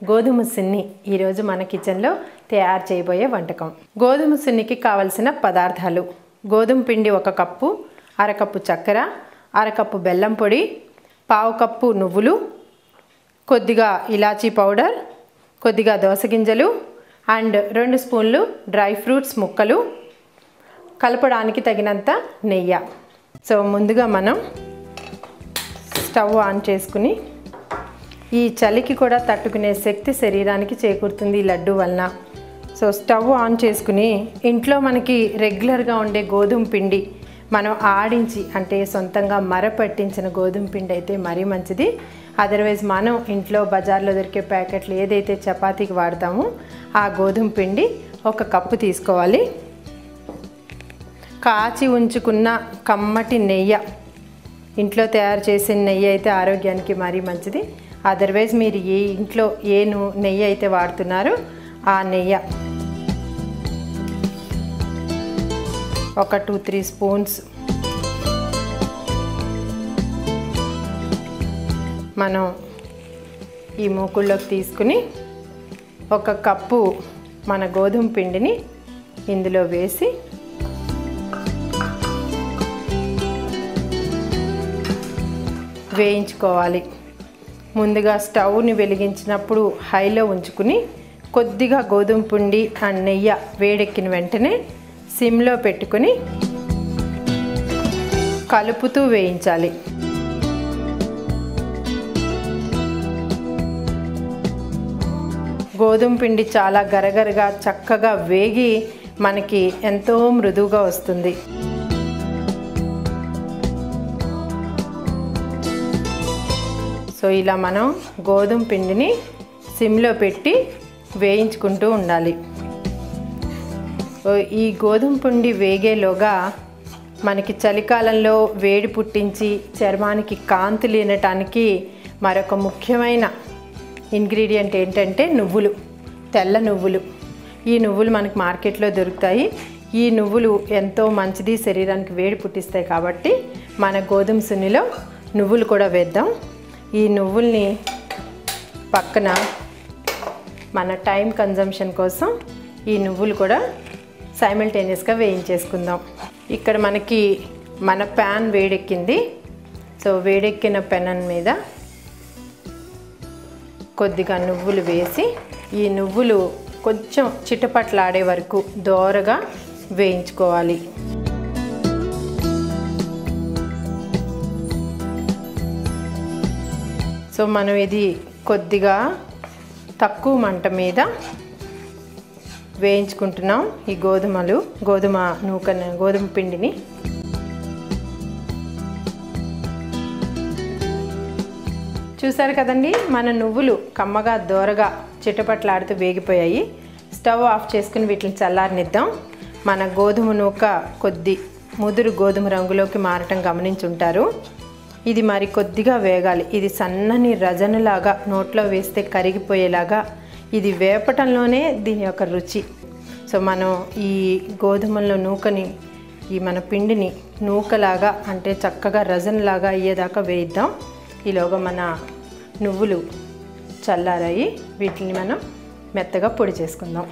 గోధుమ సున్ని ఈరోజు మన కిచెన్లో తయారు చేయబోయే వంటకం గోధుమ సున్నికి కావలసిన పదార్థాలు గోధుమ పిండి ఒక కప్పు అరకప్పు చక్కెర అరకప్పు బెల్లం పొడి పావు కప్పు నువ్వులు కొద్దిగా ఇలాచీ పౌడర్ కొద్దిగా దోస గింజలు అండ్ రెండు స్పూన్లు డ్రై ఫ్రూట్స్ ముక్కలు కలపడానికి తగినంత నెయ్యి సో ముందుగా మనం స్టవ్ ఆన్ చేసుకుని ఈ చలికి కూడా తట్టుకునే శక్తి శరీరానికి చేకూరుతుంది ఈ లడ్డు వలన సో స్టవ్ ఆన్ చేసుకుని ఇంట్లో మనకి రెగ్యులర్గా ఉండే గోధుమ పిండి మనం ఆడించి అంటే సొంతంగా మర పట్టించిన గోధుమ పిండి అయితే మరీ మంచిది అదర్వైజ్ మనం ఇంట్లో బజార్లో దొరికే ప్యాకెట్లు ఏదైతే చపాతీకి వాడతామో ఆ గోధుమ పిండి ఒక కప్పు తీసుకోవాలి కాచి ఉంచుకున్న కమ్మటి నెయ్యి ఇంట్లో తయారు చేసిన నెయ్యి అయితే ఆరోగ్యానికి మరీ మంచిది అదర్వైజ్ మీరు ఏ ఇంట్లో ఏ ను- నెయ్యి అయితే వాడుతున్నారో ఆ నెయ్యి ఒక టూ త్రీ స్పూన్స్ మనం ఈ మూకుల్లోకి తీసుకుని ఒక కప్పు మన గోధుమ పిండిని ఇందులో వేసి వేయించుకోవాలి ముందుగా స్టవ్ని వెలిగించినప్పుడు హైలో ఉంచుకుని కొద్దిగా గోధుమ పిండి అండ్ నెయ్యి వేడెక్కిన వెంటనే సిమ్లో పెట్టుకుని కలుపుతూ వేయించాలి గోధుమ పిండి చాలా గరగరగా చక్కగా వేగి మనకి ఎంతో మృదువుగా వస్తుంది సో ఇలా మనం గోధుమ పిండిని సిమ్లో పెట్టి వేయించుకుంటూ ఉండాలి ఓ ఈ గోధుమ పిండి వేగేలోగా మనకి చలికాలంలో వేడి పుట్టించి చర్మానికి కాంతి లేనటానికి మరొక ముఖ్యమైన ఇంగ్రీడియంట్ ఏంటంటే నువ్వులు తెల్ల నువ్వులు ఈ నువ్వులు మనకి మార్కెట్లో దొరుకుతాయి ఈ నువ్వులు ఎంతో మంచిది శరీరానికి వేడి పుట్టిస్తాయి కాబట్టి మన గోధుమ సున్నిలో నువ్వులు కూడా వేద్దాం ఈ నువ్వుల్ని పక్కన మన టైం కన్జంప్షన్ కోసం ఈ నువ్వులు కూడా సైమిల్టేనియస్గా వేయించేసుకుందాం ఇక్కడ మనకి మన ప్యాన్ వేడెక్కింది సో వేడెక్కిన పెనం మీద కొద్దిగా నువ్వులు వేసి ఈ నువ్వులు కొంచెం చిటపట్లాడే వరకు దోరగా వేయించుకోవాలి సో మనం ఇది కొద్దిగా తక్కువ మంట మీద వేయించుకుంటున్నాం ఈ గోధుమలు గోధుమ నూకను గోధుమ పిండిని చూసారు కదండి మన నువ్వులు కమ్మగా దోరగా చిటపట్లాడుతూ వేగిపోయాయి స్టవ్ ఆఫ్ చేసుకుని వీటిని చల్లారనిద్దాం మన గోధుమ నూక కొద్ది ముదురు గోధుమ రంగులోకి మారటం గమనించుంటారు ఇది మరి కొద్దిగా వేగాలి ఇది సన్నని రజనలాగా నోట్లో వేస్తే కరిగిపోయేలాగా ఇది వేపటంలోనే దీని యొక్క రుచి సో మనం ఈ గోధుమల్లో నూకని ఈ మన పిండిని నూకలాగా అంటే చక్కగా రజనలాగా అయ్యేదాకా వేయిద్దాం ఈలోగా మన నువ్వులు చల్లారాయి వీటిని మనం మెత్తగా పొడి చేసుకుందాం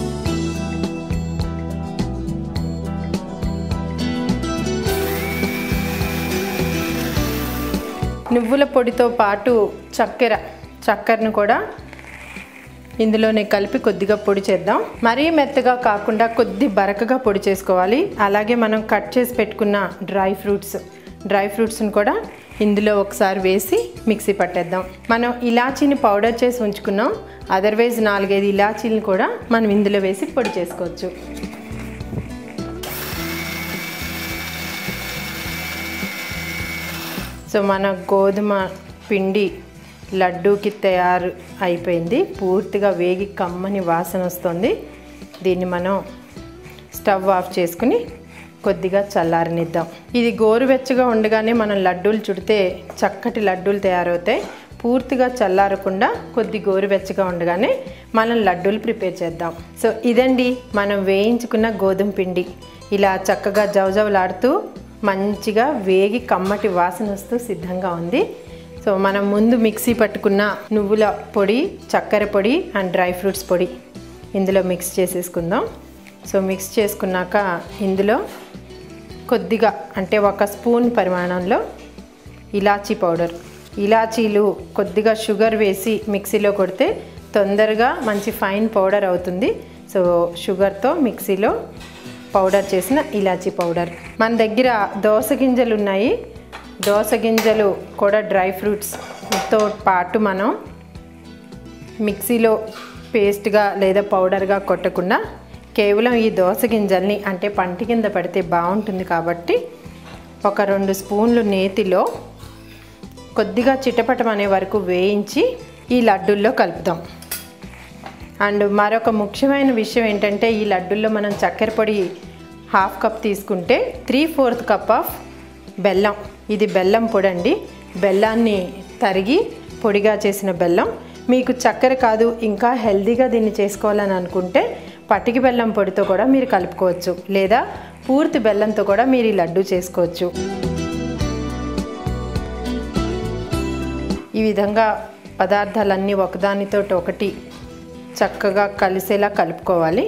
నువ్వుల పొడితో పాటు చక్కెర చక్కెరను కూడా ఇందులోనే కలిపి కొద్దిగా పొడి చేద్దాం మరీ మెత్తగా కాకుండా కొద్ది బరకగా పొడి చేసుకోవాలి అలాగే మనం కట్ చేసి పెట్టుకున్న డ్రై ఫ్రూట్స్ డ్రై ఫ్రూట్స్ని కూడా ఇందులో ఒకసారి వేసి మిక్సీ పట్టేద్దాం మనం ఇలాచీని పౌడర్ చేసి ఉంచుకున్నాం అదర్వైజ్ నాలుగైదు ఇలాచీలను కూడా మనం ఇందులో వేసి పొడి చేసుకోవచ్చు సో మన గోధుమ పిండి లడ్డూకి తయారు అయిపోయింది పూర్తిగా వేగి కమ్మని వాసన వస్తుంది దీన్ని మనం స్టవ్ ఆఫ్ చేసుకుని కొద్దిగా చల్లారనిద్దాం ఇది గోరువెచ్చగా ఉండగానే మనం లడ్డూలు చుడితే చక్కటి లడ్డూలు తయారవుతాయి పూర్తిగా చల్లారకుండా కొద్ది గోరువెచ్చగా ఉండగానే మనం లడ్డూలు ప్రిపేర్ చేద్దాం సో ఇదండి మనం వేయించుకున్న గోధుమ పిండి ఇలా చక్కగా జవజవలాడుతూ మంచిగా వేగి కమ్మటి వాసన వస్తూ సిద్ధంగా ఉంది సో మనం ముందు మిక్సీ పట్టుకున్న నువ్వుల పొడి చక్కెర పొడి అండ్ డ్రై ఫ్రూట్స్ పొడి ఇందులో మిక్స్ చేసేసుకుందాం సో మిక్స్ చేసుకున్నాక ఇందులో కొద్దిగా అంటే ఒక స్పూన్ పరిమాణంలో ఇలాచీ పౌడర్ ఇలాచీలు కొద్దిగా షుగర్ వేసి మిక్సీలో కొడితే తొందరగా మంచి ఫైన్ పౌడర్ అవుతుంది సో షుగర్తో మిక్సీలో పౌడర్ చేసిన ఇలాచీ పౌడర్ మన దగ్గర దోస గింజలు ఉన్నాయి దోస గింజలు కూడా డ్రై ఫ్రూట్స్తో పాటు మనం మిక్సీలో పేస్ట్గా లేదా పౌడర్గా కొట్టకుండా కేవలం ఈ దోస గింజల్ని అంటే పంటి కింద పడితే బాగుంటుంది కాబట్టి ఒక రెండు స్పూన్లు నేతిలో కొద్దిగా చిటపటం అనే వరకు వేయించి ఈ లడ్డూల్లో కలుపుదాం అండ్ మరొక ముఖ్యమైన విషయం ఏంటంటే ఈ లడ్డూల్లో మనం చక్కెర పొడి హాఫ్ కప్ తీసుకుంటే త్రీ ఫోర్త్ కప్ ఆఫ్ బెల్లం ఇది బెల్లం పొడి అండి బెల్లాన్ని తరిగి పొడిగా చేసిన బెల్లం మీకు చక్కెర కాదు ఇంకా హెల్దీగా దీన్ని చేసుకోవాలని అనుకుంటే పటికి బెల్లం పొడితో కూడా మీరు కలుపుకోవచ్చు లేదా పూర్తి బెల్లంతో కూడా మీరు ఈ లడ్డు చేసుకోవచ్చు ఈ విధంగా పదార్థాలన్నీ ఒకదానితో ఒకటి చక్కగా కలిసేలా కలుపుకోవాలి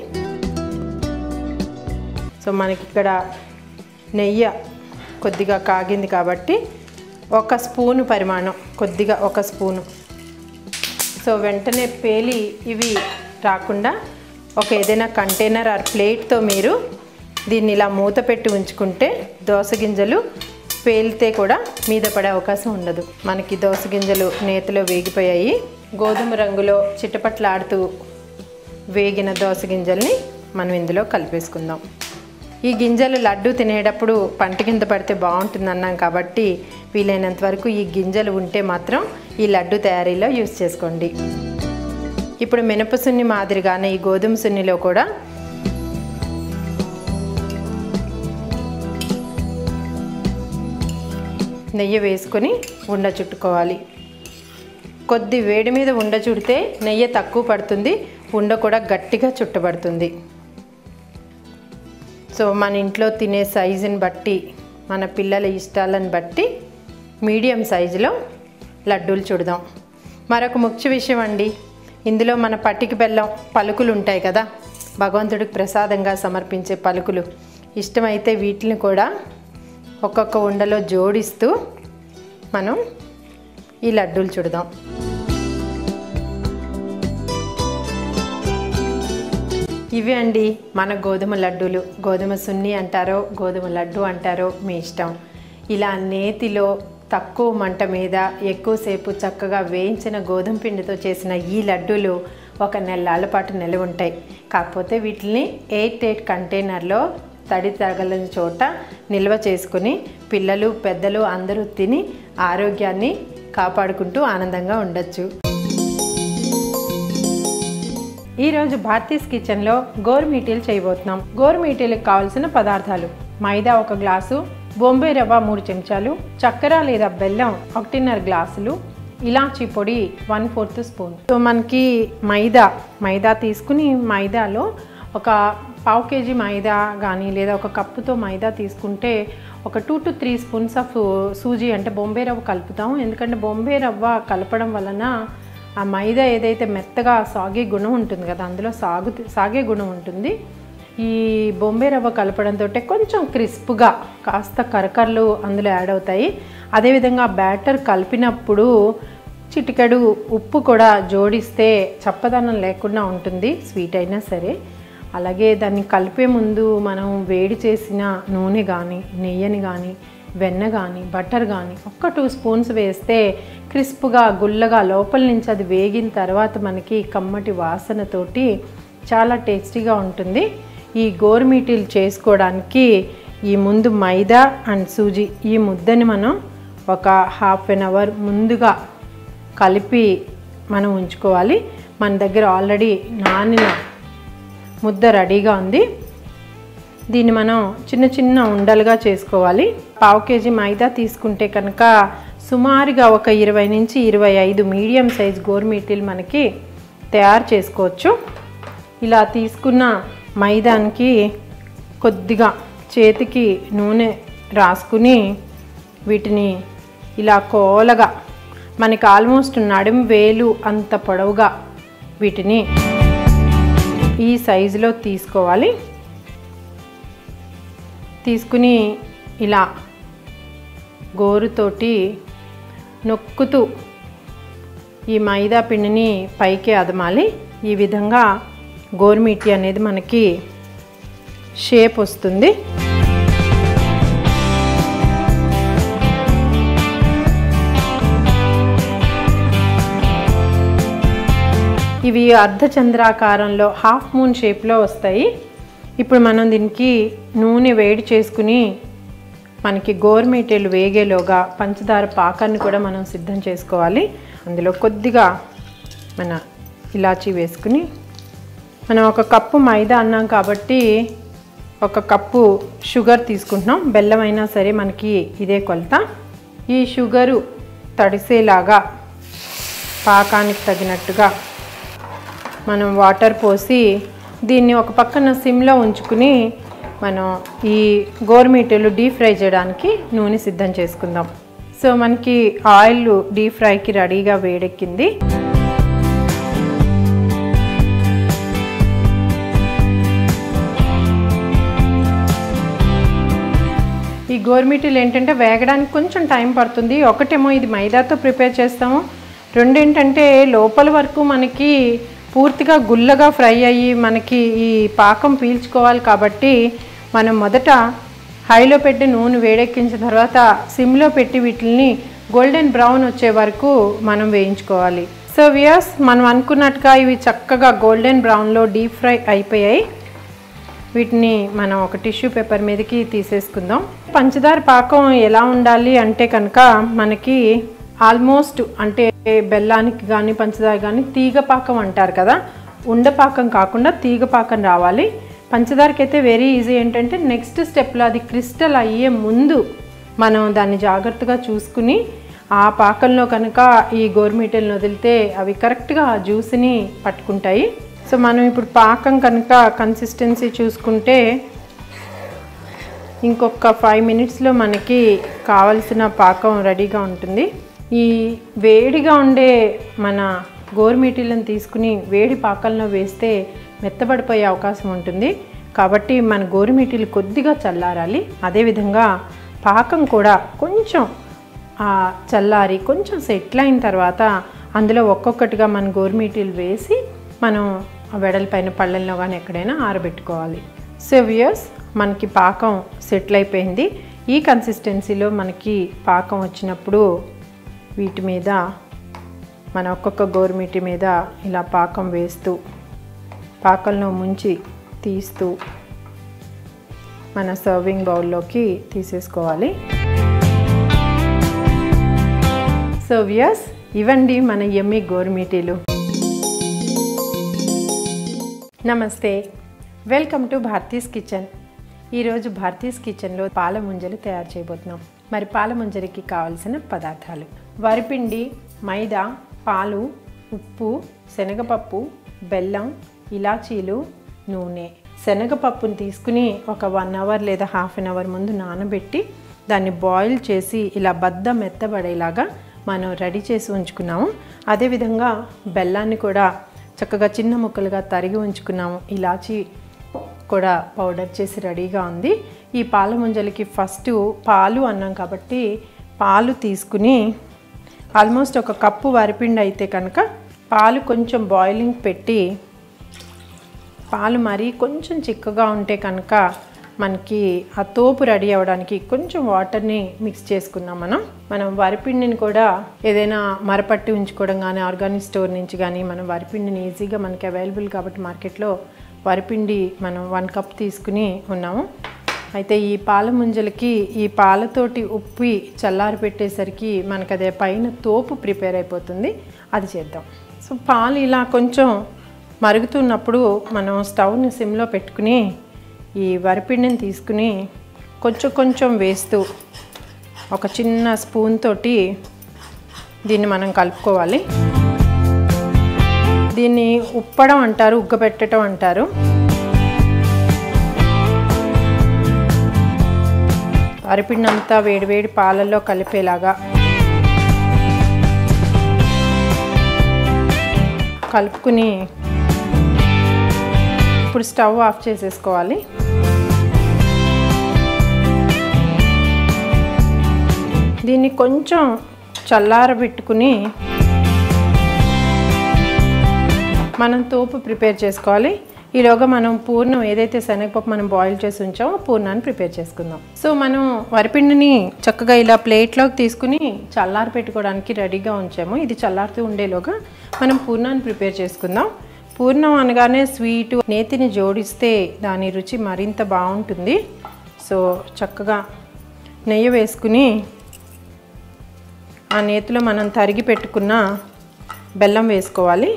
సో మనకి ఇక్కడ నెయ్యి కొద్దిగా కాగింది కాబట్టి ఒక స్పూను పరిమాణం కొద్దిగా ఒక స్పూను సో వెంటనే పేలి ఇవి రాకుండా ఒక ఏదైనా కంటైనర్ ఆర్ ప్లేట్తో మీరు దీన్ని ఇలా మూత పెట్టి ఉంచుకుంటే దోస గింజలు పేలితే కూడా మీద పడే అవకాశం ఉండదు మనకి దోస గింజలు నేతిలో వేగిపోయాయి గోధుమ రంగులో చిటపట్లాడుతూ వేగిన దోస గింజల్ని మనం ఇందులో కలిపేసుకుందాం ఈ గింజలు లడ్డు తినేటప్పుడు పంట కింద పడితే బాగుంటుంది అన్నాం కాబట్టి వీలైనంత వరకు ఈ గింజలు ఉంటే మాత్రం ఈ లడ్డు తయారీలో యూస్ చేసుకోండి ఇప్పుడు మినప సున్ని మాదిరిగానే ఈ గోధుమ సున్నిలో కూడా నెయ్యి వేసుకొని ఉండ చుట్టుకోవాలి కొద్ది వేడి మీద ఉండ చుడితే నెయ్యి తక్కువ పడుతుంది ఉండ కూడా గట్టిగా చుట్టబడుతుంది సో మన ఇంట్లో తినే సైజుని బట్టి మన పిల్లల ఇష్టాలను బట్టి మీడియం సైజులో లడ్డూలు చుడదాం మరొక ముఖ్య విషయం అండి ఇందులో మన పట్టికి బెల్లం పలుకులు ఉంటాయి కదా భగవంతుడికి ప్రసాదంగా సమర్పించే పలుకులు ఇష్టమైతే వీటిని కూడా ఒక్కొక్క ఉండలో జోడిస్తూ మనం ఈ లడ్డూలు చుడదాం ఇవి అండి మన గోధుమ లడ్డూలు గోధుమ సున్ని అంటారో గోధుమ లడ్డు అంటారో మీ ఇష్టం ఇలా నేతిలో తక్కువ మంట మీద ఎక్కువసేపు చక్కగా వేయించిన గోధుమ పిండితో చేసిన ఈ లడ్డూలు ఒక నెలల పాటు నిలవ ఉంటాయి కాకపోతే వీటిని ఎయిట్ ఎయిట్ కంటైనర్లో తడి తగలని చోట నిల్వ చేసుకుని పిల్లలు పెద్దలు అందరూ తిని ఆరోగ్యాన్ని కాపాడుకుంటూ ఆనందంగా ఉండొచ్చు ఈరోజు భారతీస్ కిచెన్లో గోరుమీటీలు చేయబోతున్నాం గోరుమీటీలకు కావాల్సిన పదార్థాలు మైదా ఒక గ్లాసు బొంబే రవ్వ మూడు చెంచాలు చక్కెర లేదా బెల్లం ఒకటిన్నర గ్లాసులు ఇలాచీ పొడి వన్ ఫోర్త్ స్పూన్ సో మనకి మైదా మైదా తీసుకుని మైదాలో ఒక పావు కేజీ మైదా కానీ లేదా ఒక కప్పుతో మైదా తీసుకుంటే ఒక two to three spoons of sooji అంటే బొంబే రవ్వ కలుపుతాం ఎందుకంటే బొంబే రవ్వ కలపడం వలన ఆ మైదా ఏదైతే మెత్తగా సాగే గుణం ఉంటుంది కదా అందులో సాగు సాగే గుణం ఉంటుంది ఈ బొంబే రవ్వ కలపడంతో కొంచెం క్రిస్ప్గా కాస్త కరకరలు అందులో యాడ్ అవుతాయి అదేవిధంగా బ్యాటర్ కలిపినప్పుడు చిటికెడు ఉప్పు కూడా జోడిస్తే చప్పదనం లేకుండా ఉంటుంది స్వీట్ అయినా సరే అలాగే దాన్ని కలిపే ముందు మనం వేడి చేసిన నూనె కానీ నెయ్యిని కానీ వెన్న కానీ బటర్ కానీ ఒక్క టూ స్పూన్స్ వేస్తే క్రిస్ప్గా గుల్లగా లోపల నుంచి అది వేగిన తర్వాత మనకి కమ్మటి వాసనతోటి చాలా టేస్టీగా ఉంటుంది ఈ గోరుమీటీలు చేసుకోవడానికి ఈ ముందు మైదా అండ్ సూజీ ఈ ముద్దని మనం ఒక హాఫ్ అన్ అవర్ ముందుగా కలిపి మనం ఉంచుకోవాలి మన దగ్గర ఆల్రెడీ నానిన ముద్ద రెడీగా ఉంది దీన్ని మనం చిన్న చిన్న ఉండలుగా చేసుకోవాలి పావు కేజీ మైదా తీసుకుంటే కనుక సుమారుగా ఒక ఇరవై నుంచి ఇరవై ఐదు మీడియం సైజ్ గోరుమీటీలు మనకి తయారు చేసుకోవచ్చు ఇలా తీసుకున్న మైదానికి కొద్దిగా చేతికి నూనె రాసుకుని వీటిని ఇలా కోలగా మనకి ఆల్మోస్ట్ నడుం వేలు అంత పొడవుగా వీటిని ఈ సైజులో తీసుకోవాలి తీసుకుని ఇలా గోరుతోటి నొక్కుతూ ఈ మైదా పిండిని పైకి అదమాలి ఈ విధంగా గోరుమిటి అనేది మనకి షేప్ వస్తుంది ఇవి అర్ధచంద్రాకారంలో హాఫ్ మూన్ షేప్లో వస్తాయి ఇప్పుడు మనం దీనికి నూనె వేడి చేసుకుని మనకి గోరుమీటలు వేగేలోగా పంచదార పాకాన్ని కూడా మనం సిద్ధం చేసుకోవాలి అందులో కొద్దిగా మన ఇలాచీ వేసుకుని మనం ఒక కప్పు మైదా అన్నాం కాబట్టి ఒక కప్పు షుగర్ తీసుకుంటున్నాం బెల్లం అయినా సరే మనకి ఇదే కొలత ఈ షుగరు తడిసేలాగా పాకానికి తగినట్టుగా మనం వాటర్ పోసి దీన్ని ఒక పక్కన సిమ్లో ఉంచుకుని మనం ఈ గోరుమీటలు డీప్ ఫ్రై చేయడానికి నూనె సిద్ధం చేసుకుందాం సో మనకి ఆయిల్ డీప్ ఫ్రైకి రెడీగా వేడెక్కింది ఈ గోరుమిటీలు ఏంటంటే వేగడానికి కొంచెం టైం పడుతుంది ఒకటేమో ఇది మైదాతో ప్రిపేర్ చేస్తాము రెండేంటంటే లోపల వరకు మనకి పూర్తిగా గుల్లగా ఫ్రై అయ్యి మనకి ఈ పాకం పీల్చుకోవాలి కాబట్టి మనం మొదట హైలో పెట్టి నూనె వేడెక్కించిన తర్వాత సిమ్లో పెట్టి వీటిని గోల్డెన్ బ్రౌన్ వచ్చే వరకు మనం వేయించుకోవాలి సో వియర్స్ మనం అనుకున్నట్టుగా ఇవి చక్కగా గోల్డెన్ బ్రౌన్లో డీప్ ఫ్రై అయిపోయాయి వీటిని మనం ఒక టిష్యూ పేపర్ మీదకి తీసేసుకుందాం పంచదార పాకం ఎలా ఉండాలి అంటే కనుక మనకి ఆల్మోస్ట్ అంటే బెల్లానికి కానీ పంచదార కానీ తీగ పాకం అంటారు కదా ఉండపాకం కాకుండా తీగ పాకం రావాలి పంచదారకి అయితే వెరీ ఈజీ ఏంటంటే నెక్స్ట్ స్టెప్లో అది క్రిస్టల్ అయ్యే ముందు మనం దాన్ని జాగ్రత్తగా చూసుకుని ఆ పాకంలో కనుక ఈ గోరుమీటలను వదిలితే అవి కరెక్ట్గా ఆ జ్యూస్ని పట్టుకుంటాయి సో మనం ఇప్పుడు పాకం కనుక కన్సిస్టెన్సీ చూసుకుంటే ఇంకొక ఫైవ్ మినిట్స్లో మనకి కావలసిన పాకం రెడీగా ఉంటుంది ఈ వేడిగా ఉండే మన గోరుమీటీలను తీసుకుని వేడి పాకంలో వేస్తే మెత్తబడిపోయే అవకాశం ఉంటుంది కాబట్టి మన గోరుమీటీలు కొద్దిగా చల్లారాలి అదేవిధంగా పాకం కూడా కొంచెం ఆ చల్లారి కొంచెం సెటిల్ అయిన తర్వాత అందులో ఒక్కొక్కటిగా మన గోరుమీటీలు వేసి మనం ఆ వెడల్పైన పళ్ళల్లో కానీ ఎక్కడైనా ఆరబెట్టుకోవాలి సో వ్యూయర్స్ మనకి పాకం సెటిల్ అయిపోయింది ఈ కన్సిస్టెన్సీలో మనకి పాకం వచ్చినప్పుడు వీటి మీద మన ఒక్కొక్క గోరుమిటి మీద ఇలా పాకం వేస్తూ పాకంలో ముంచి తీస్తూ మన సర్వింగ్ బౌల్లోకి తీసేసుకోవాలి సో వ్యూయర్స్ ఇవ్వండి మన ఎమ్మి గోరుమిటీలు నమస్తే వెల్కమ్ టు భారతీస్ కిచెన్ ఈరోజు భారతీస్ కిచెన్లో పాల ముంజలు తయారు చేయబోతున్నాం మరి పాల ముంజలకి కావలసిన పదార్థాలు వరిపిండి మైదా పాలు ఉప్పు శనగపప్పు బెల్లం ఇలాచీలు నూనె శనగపప్పుని తీసుకుని ఒక వన్ అవర్ లేదా హాఫ్ అన్ అవర్ ముందు నానబెట్టి దాన్ని బాయిల్ చేసి ఇలా బద్ద మెత్తబడేలాగా మనం రెడీ చేసి ఉంచుకున్నాము అదేవిధంగా బెల్లాన్ని కూడా చక్కగా చిన్న ముక్కలుగా తరిగి ఉంచుకున్నాము ఇలాచి కూడా పౌడర్ చేసి రెడీగా ఉంది ఈ పాల ముంజలకి ఫస్ట్ పాలు అన్నాం కాబట్టి పాలు తీసుకుని ఆల్మోస్ట్ ఒక కప్పు వరిపిండి అయితే కనుక పాలు కొంచెం బాయిలింగ్ పెట్టి పాలు మరీ కొంచెం చిక్కగా ఉంటే కనుక మనకి ఆ తోపు రెడీ అవ్వడానికి కొంచెం వాటర్ని మిక్స్ చేసుకున్నాం మనం మనం వరిపిండిని కూడా ఏదైనా మరపట్టి ఉంచుకోవడం కానీ ఆర్గానిక్ స్టోర్ నుంచి కానీ మనం వరిపిండిని ఈజీగా మనకి అవైలబుల్ కాబట్టి మార్కెట్లో వరిపిండి మనం వన్ కప్ తీసుకుని ఉన్నాము అయితే ఈ పాల ముంజలకి ఈ పాలతోటి ఉప్పి చల్లారి పెట్టేసరికి మనకు అదే పైన తోపు ప్రిపేర్ అయిపోతుంది అది చేద్దాం సో పాలు ఇలా కొంచెం మరుగుతున్నప్పుడు మనం స్టవ్ని సిమ్లో పెట్టుకుని ఈ వరిపిండిని తీసుకుని కొంచెం కొంచెం వేస్తూ ఒక చిన్న స్పూన్ తోటి దీన్ని మనం కలుపుకోవాలి దీన్ని ఉప్పడం అంటారు ఉగ్గబెట్టడం అంటారు వరిపిండి అంతా వేడివేడి పాలల్లో కలిపేలాగా కలుపుకుని ఇప్పుడు స్టవ్ ఆఫ్ చేసేసుకోవాలి దీన్ని కొంచెం చల్లారబెట్టుకుని మనం తోపు ప్రిపేర్ చేసుకోవాలి ఈలోగా మనం పూర్ణం ఏదైతే శనగపప్పు మనం బాయిల్ చేసి ఉంచామో పూర్ణాన్ని ప్రిపేర్ చేసుకుందాం సో మనం వరిపిండిని చక్కగా ఇలా ప్లేట్లోకి తీసుకుని చల్లారి పెట్టుకోవడానికి రెడీగా ఉంచాము ఇది చల్లారుతూ ఉండేలోగా మనం పూర్ణాన్ని ప్రిపేర్ చేసుకుందాం పూర్ణం అనగానే స్వీట్ నేతిని జోడిస్తే దాని రుచి మరింత బాగుంటుంది సో చక్కగా నెయ్యి వేసుకుని ఆ నేతిలో మనం తరిగి పెట్టుకున్న బెల్లం వేసుకోవాలి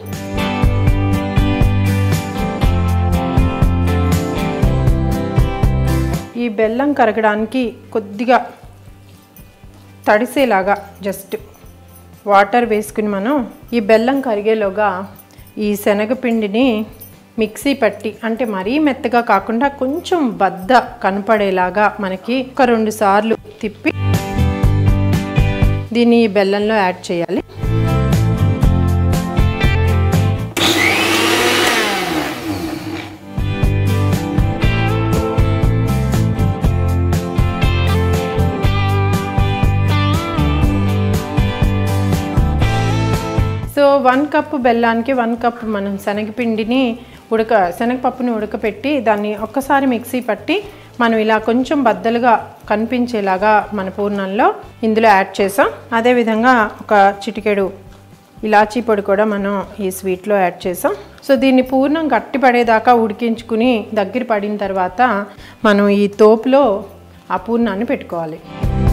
ఈ బెల్లం కరగడానికి కొద్దిగా తడిసేలాగా జస్ట్ వాటర్ వేసుకుని మనం ఈ బెల్లం కరిగేలోగా ఈ శనగపిండిని మిక్సీ పట్టి అంటే మరీ మెత్తగా కాకుండా కొంచెం బద్ద కనపడేలాగా మనకి ఒక రెండు సార్లు తిప్పి దీన్ని ఈ బెల్లంలో యాడ్ చేయాలి సో వన్ కప్ బెల్లానికి వన్ కప్ మనం శనగపిండిని ఉడక శనగపప్పుని ఉడకపెట్టి దాన్ని ఒక్కసారి మిక్సీ పట్టి మనం ఇలా కొంచెం బద్దలుగా కనిపించేలాగా మన పూర్ణంలో ఇందులో యాడ్ చేసాం అదేవిధంగా ఒక చిటికెడు ఇలాచీ పొడి కూడా మనం ఈ స్వీట్లో యాడ్ చేసాం సో దీన్ని పూర్ణం గట్టి పడేదాకా ఉడికించుకుని దగ్గర పడిన తర్వాత మనం ఈ తోపులో ఆ పూర్ణాన్ని పెట్టుకోవాలి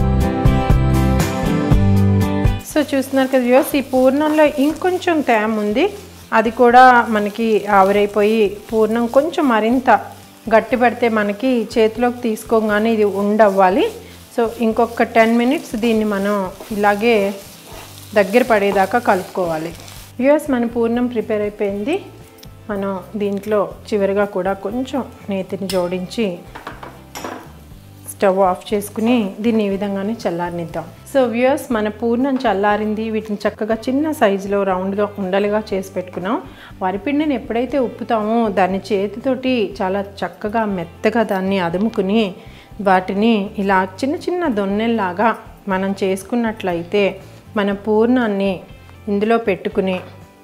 సో చూస్తున్నారు కదా వ్యూస్ ఈ పూర్ణంలో ఇంకొంచెం తేమ ఉంది అది కూడా మనకి ఆవిరైపోయి పూర్ణం కొంచెం మరింత గట్టి పడితే మనకి చేతిలోకి తీసుకోగానే ఇది ఉండవ్వాలి సో ఇంకొక టెన్ మినిట్స్ దీన్ని మనం ఇలాగే దగ్గర పడేదాకా కలుపుకోవాలి వ్యూస్ మన పూర్ణం ప్రిపేర్ అయిపోయింది మనం దీంట్లో చివరిగా కూడా కొంచెం నేతిని జోడించి స్టవ్ ఆఫ్ చేసుకుని దీన్ని ఈ విధంగానే చల్లారనిద్దాం సో వ్యూయర్స్ మన పూర్ణం చల్లారింది వీటిని చక్కగా చిన్న సైజులో రౌండ్గా ఉండలుగా చేసి పెట్టుకున్నాం వరిపిండిని ఎప్పుడైతే ఉప్పుతామో దాన్ని చేతితోటి చాలా చక్కగా మెత్తగా దాన్ని అదుముకుని వాటిని ఇలా చిన్న చిన్న దొన్నెల్లాగా మనం చేసుకున్నట్లయితే మన పూర్ణాన్ని ఇందులో పెట్టుకుని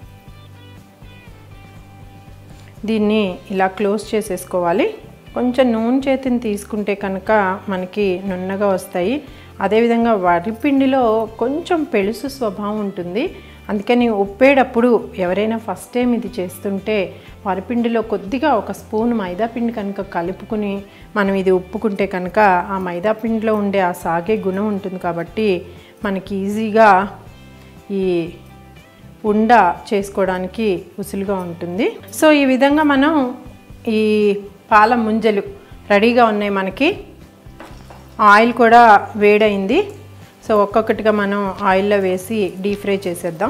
దీన్ని ఇలా క్లోజ్ చేసేసుకోవాలి కొంచెం నూనె చేతిని తీసుకుంటే కనుక మనకి నున్నగా వస్తాయి అదేవిధంగా వరిపిండిలో కొంచెం పెళుసు స్వభావం ఉంటుంది అందుకని ఉప్పేటప్పుడు ఎవరైనా ఫస్ట్ టైం ఇది చేస్తుంటే వరిపిండిలో కొద్దిగా ఒక స్పూన్ మైదా పిండి కనుక కలుపుకుని మనం ఇది ఉప్పుకుంటే కనుక ఆ మైదా పిండిలో ఉండే ఆ సాగే గుణం ఉంటుంది కాబట్టి మనకి ఈజీగా ఈ ఉండ చేసుకోవడానికి ఉసులుగా ఉంటుంది సో ఈ విధంగా మనం ఈ పాల ముంజలు రెడీగా ఉన్నాయి మనకి ఆయిల్ కూడా వేడైంది సో ఒక్కొక్కటిగా మనం ఆయిల్లో వేసి డీప్ ఫ్రై చేసేద్దాం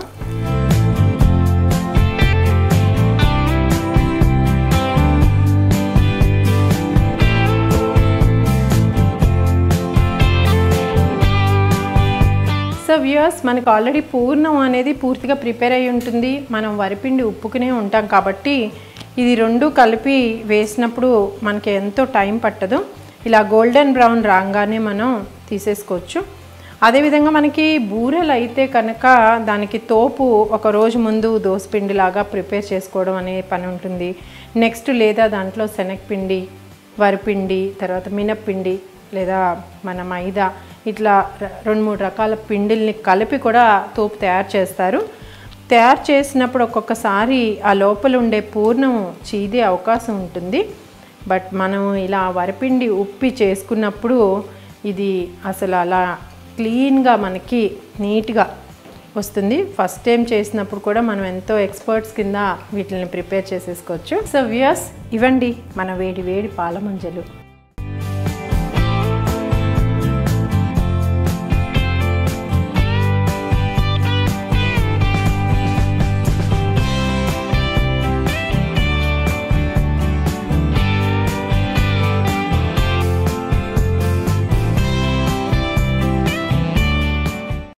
సో వ్యూయర్స్ మనకు ఆల్రెడీ పూర్ణం అనేది పూర్తిగా ప్రిపేర్ అయి ఉంటుంది మనం వరిపిండి ఉప్పుకునే ఉంటాం కాబట్టి ఇది రెండు కలిపి వేసినప్పుడు మనకి ఎంతో టైం పట్టదు ఇలా గోల్డెన్ బ్రౌన్ రాగానే మనం తీసేసుకోవచ్చు అదేవిధంగా మనకి బూరెలు అయితే కనుక దానికి తోపు ఒక రోజు ముందు దోసపిండిలాగా ప్రిపేర్ చేసుకోవడం అనే పని ఉంటుంది నెక్స్ట్ లేదా దాంట్లో శనగపిండి వరిపిండి తర్వాత మినప్పిండి లేదా మన మైదా ఇట్లా ర- రెండు మూడు రకాల పిండిల్ని కలిపి కూడా తోపు తయారు చేస్తారు తయారు చేసినప్పుడు ఒక్కొక్కసారి ఆ లోపల ఉండే పూర్ణం చీదే అవకాశం ఉంటుంది బట్ మనం ఇలా వరిపిండి ఉప్పి చేసుకున్నప్పుడు ఇది అసలు అలా క్లీన్గా మనకి నీట్గా వస్తుంది ఫస్ట్ టైం చేసినప్పుడు కూడా మనం ఎంతో ఎక్స్పర్ట్స్ కింద వీటిని ప్రిపేర్ చేసేసుకోవచ్చు సో వ్యూయర్స్ ఇవ్వండి మన వేడి వేడి పాల మంజలు